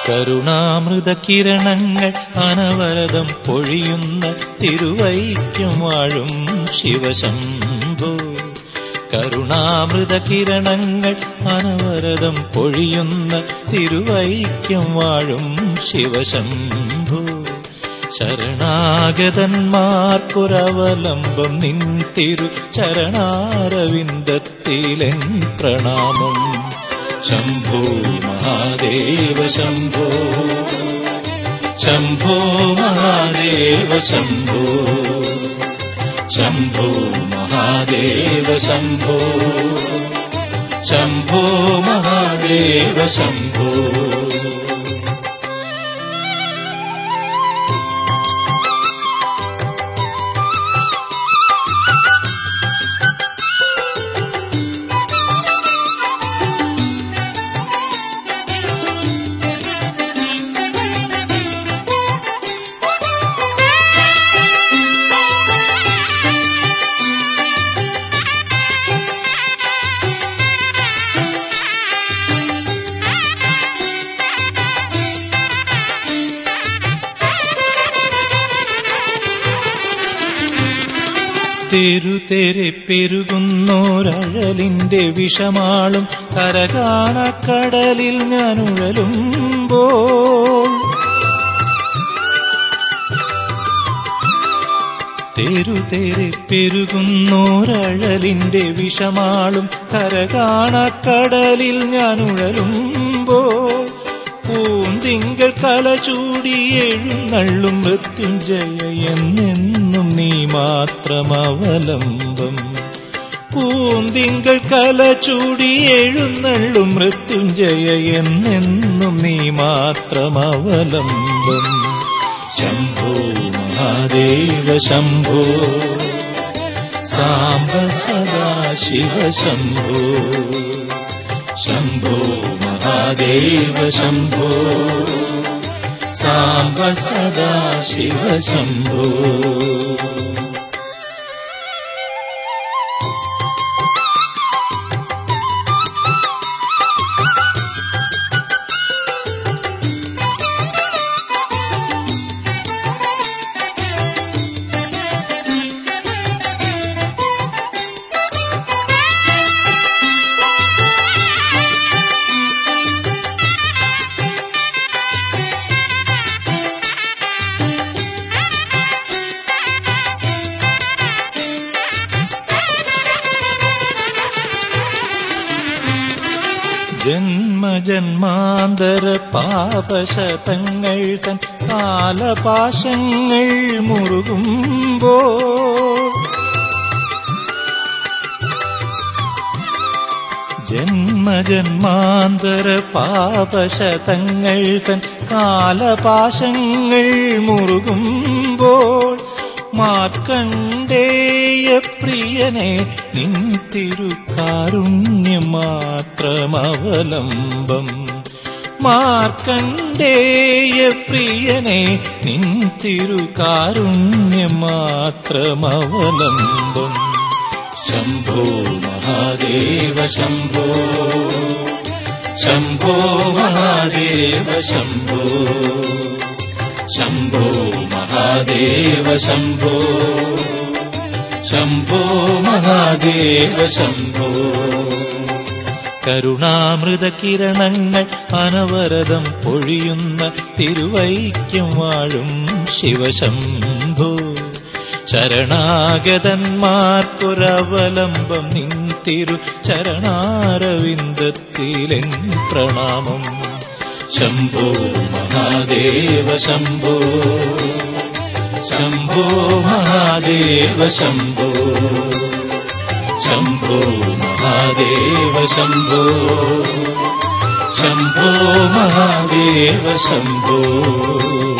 കരുണാമൃത കിരണങ്ങൾ അനവരതം പൊഴിയുന്ന തിരുവൈക്യം വാഴും ശിവശംഭോ കരുണാമൃത കിരണങ്ങൾ അനവരതം പൊഴിയുന്ന തിരുവൈക്യം വാഴും ശിവശംഭോ ശരണാഗതന്മാർക്കുരവലംബം നിൻ തിരു ചരണാരവിന്ദത്തിലെൻ പ്രണാമം ശംഭോ മഹാദേവ ശംഭോ ശംഭോ മഹാദേവ ശംഭോ ശംഭോ മഹാദേവ ശംഭോ ശംഭോ മഹാദേവ ശംഭോ തെരുതെരെ പെരുകുന്നോരഴലിന്റെ വിഷമാളും കരകാണക്കടലിൽ ഞാൻ ഉഴലുമ്പോൾ തെരുതെരെ പെരുകുന്നോരഴലിന്റെ വിഷമാളും കരകാണക്കടലിൽ ഞാൻ ഉഴലുമ്പോൾ പൂന്തിങ്കൾ കല ചൂടി എഴുന്നള്ളും മൃത്യുഞ്ജയ എന്നെന്നും നീ മാത്രം അവലംബം പൂന്തിങ്കൾ കല ചൂടി എഴുന്നള്ളും മൃത്യുഞ്ജയ എന്നെന്നും നീ മാത്രം അവലംബം ശംഭോ മഹാദേവ ശംഭോ സാംബ സദാ ശിവ ശംഭോ ശംഭോ മഹാദേവ ശംഭോ സാംബ സദാ ശിവ ശംഭോ ജന്മജന്മാന്തര പാപശതങ്ങൾ തൻ കാലപാശങ്ങൾ മുറുകുമ്പോ ജന്മജന്മാന്തര പാപശതങ്ങൾ തൻ കാലപാശങ്ങൾ മുറുകുമ്പോൾ മാർക്കണ്ടേയ പ്രിയനെ നിൻ തിരുക്കാരുണ്യം മാത്രമവലംബം മാർക്കണ്ടേയ പ്രിയനെ നിൻ തിരുക്കാരുണ്യം മാത്രമവലംബം ശംഭോ മഹാദേവ ശംഭോ ശംഭോ മഹാദേവ ശംഭോ ശംഭോ മഹാദേവ ശംഭോ ശംഭോ മഹാദേവ ശംഭോ കരുണാമൃത കിരണങ്ങൾ അനവരതം പൊഴിയുന്ന തിരുവൈക്യം വാഴും ശിവശംഭോ ശരണാഗതന്മാർക്കൊരവലംബം നിൻ തിരു ചരണാരവിന്ദത്തിലെൻ പ്രണാമം ശംഭോ മഹാദേവ ശംഭോ ശംഭോ മഹാദേവ ശംഭോ ശംഭോ മഹാദേവ ശംഭോ ശംഭോ മഹാദേവ ശംഭോ